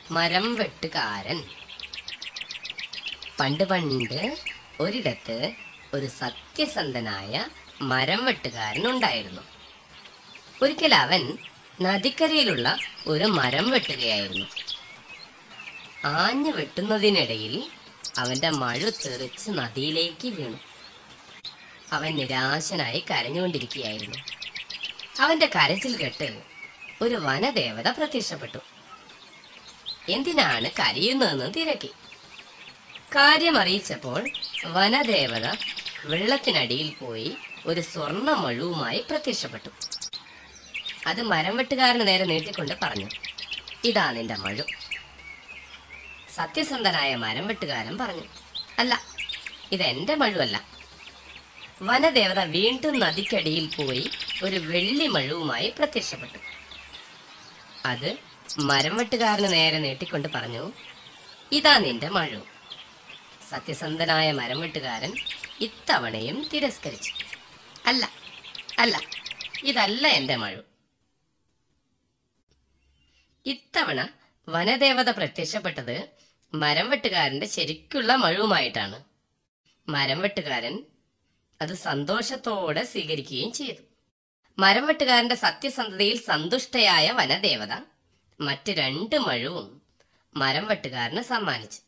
മരം വെട്ടുകാരൻ പണ്ട് പണ്ട് ഒരിടത്ത് ഒരു സത്യസന്ധനായ മരം വെട്ടുകാരൻ ഉണ്ടായിരുന്നു ഒരിക്കൽ അവൻ നദിക്കരയിലുള്ള ഒരു മരം വെട്ടുകയായിരുന്നു ആഞ്ഞു വെട്ടുന്നതിനിടയിൽ അവന്റെ മഴു തെറിച്ച് നദിയിലേക്ക് വീണു അവൻ നിരാശനായി കരഞ്ഞുകൊണ്ടിരിക്കുകയായിരുന്നു അവന്റെ കരച്ചിൽ കേട്ട് ഒരു വനദേവത പ്രത്യക്ഷപ്പെട്ടു എന്തിനാണ് കരയുന്നതെന്ന് തിരക്കി കാര്യം അറിയിച്ചപ്പോൾ വനദേവത വെള്ളത്തിനടിയിൽ പോയി ഒരു സ്വർണ്ണ മഴുവുമായി പ്രത്യക്ഷപ്പെട്ടു അത് മരം വെട്ടുകാരന് നേരെ നീട്ടിക്കൊണ്ട് പറഞ്ഞു ഇതാ നിന്റെ മഴു സത്യസന്ധനായ മരം വെട്ടുകാരൻ പറഞ്ഞു അല്ല ഇതെന്റെ മഴുവല്ല വനദേവത വീണ്ടും നദിക്കടിയിൽ പോയി ഒരു വെള്ളി മഴുവുമായി പ്രത്യക്ഷപ്പെട്ടു അത് മരം വെട്ടുകാരന് നേരെ നീട്ടിക്കൊണ്ട് പറഞ്ഞു ഇതാ നിന്റെ മഴു സത്യസന്ധനായ മരം വെട്ടുകാരൻ ഇത്തവണയും തിരസ്കരിച്ചു അല്ല അല്ല ഇതല്ല എന്റെ മഴു ഇത്തവണ വനദേവത പ്രത്യക്ഷപ്പെട്ടത് മരം വെട്ടുകാരന്റെ ശരിക്കുള്ള മഴുവുമായിട്ടാണ് മരം വെട്ടുകാരൻ അത് സന്തോഷത്തോടെ സ്വീകരിക്കുകയും ചെയ്തു മരം വെട്ടുകാരന്റെ സത്യസന്ധതയിൽ സന്തുഷ്ടയായ വനദേവത മറ്റ് രണ്ട് മഴുവും മരം വെട്ടുകാരന് സമ്മാനിച്ചു